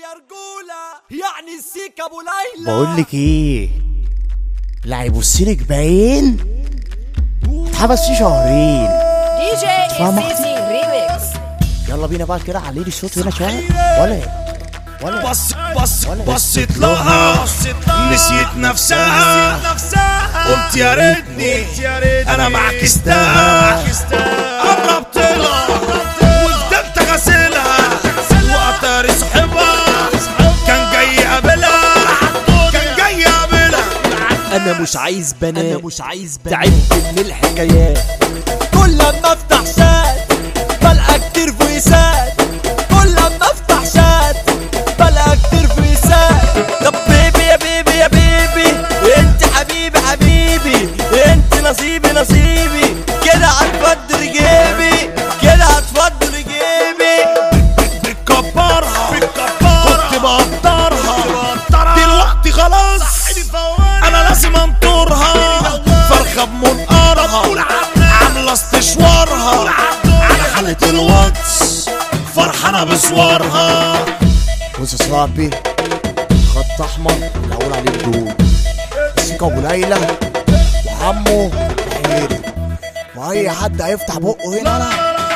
يا رجولة يعني السيك ابو ليلى بقول لك ايه لا هيبصلك باين اتحبس فيه شهرين دي جي فاهمة؟ السيسي ريميكس يلا بينا بقى كده علي لي الصوت هنا شويه ولا إيه؟ ولا إيه؟ بص بص ولا بصيت لها نسيت نفسها قلت يا ريتني انا معكستها قربت لها وفضلت غسلها وقتري صاحبها كان جاي قابلها كان جاي قابلها انا مش عايز بنات انا مش عايز بنات تعبت من الحكايات كل لما افتح شات بلقى كتير فويسات كل لما افتح شات بلقى كتير فويسات طب بيبي يا بيبي يا بيبي انت حبيبي حبيبي انت نصيبي نصيبي كده هتفضل جيبي كده هتفضل جيبي بتكبرها كنت بقدرها دلوقتي خلاص انا لازم انطرها فرخه بمنقارها عامله استشوارها على حالة الواتس فرحانه بصورها بص يا صاحبي خط احمر اللي هقول عليه الدول السيكا ابو ليلى وعمه حيري واي حد هيفتح بقه هنا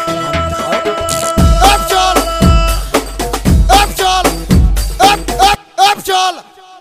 ابشر ابشر اب اب ابشر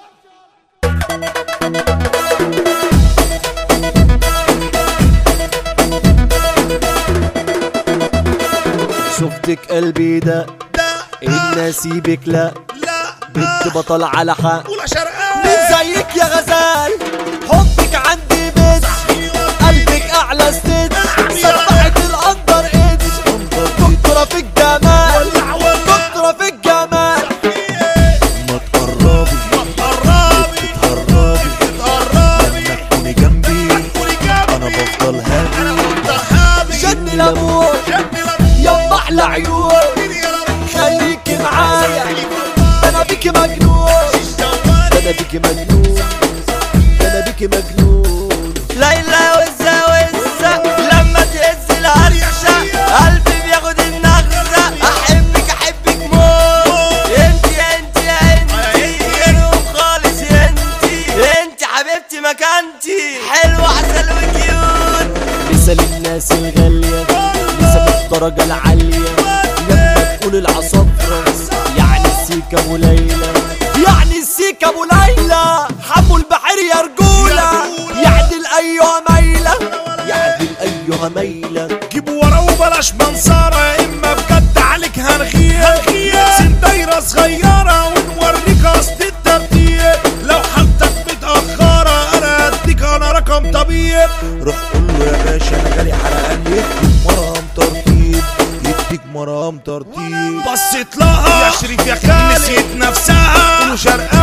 شفتك قلبي ده ان اسيبك لا لا بنت بطل على حق ولا شرقاوي مين زيك يا غزال حبك عندي بيت قلبك اعلى ستيت سبحت الاندر ايد دكتورة في الجمال دكتورة في الجمال ما تقربي ما تقربي تقربي تقربي لما تكوني جنبي انا بفضل هادي جني الامور يما احلى عيون خليكي معايا انا بيكي مجنون انا بيكي مجنون انا بيكي مجنون ليلى وزة وزة لما تهز العرشة قلبي بياخد النغزة احبك احبك موت انت انت انت غيرهم خالص انت انت حبيبتي مكانتي حلوة عسل وكيوت مثل الناس الغالية مثل الدرجة العالية لما تقول العصافرة يعني السيكة ابو ليلى يعني السيكة ابو ليلى حمو البحر يا رجولة يعدل ايها ميلة يعدل ايها ميلة جيب ورا وبلاش منصارة يا اما بجد عليك هنغير سن دايرة صغيرة ونوريك قصد الترتيب لو حالتك متأخرة انا اديك انا رقم طبيب روح قول له يا باشا انا جالي حرقان يديك مرام ترتيب يديك مرام ترتيب بصيت لها يا شريف يا خالد نسيت نفسها وشرقانة